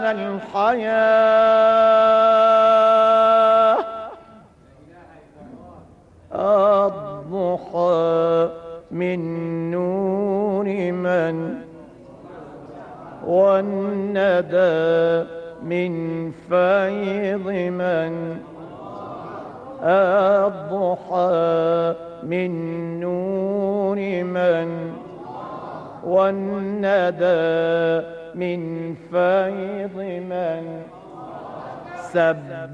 الحياة الضحى من نور من والندى من فيض من الضحى من نور من والندى من فيض من سب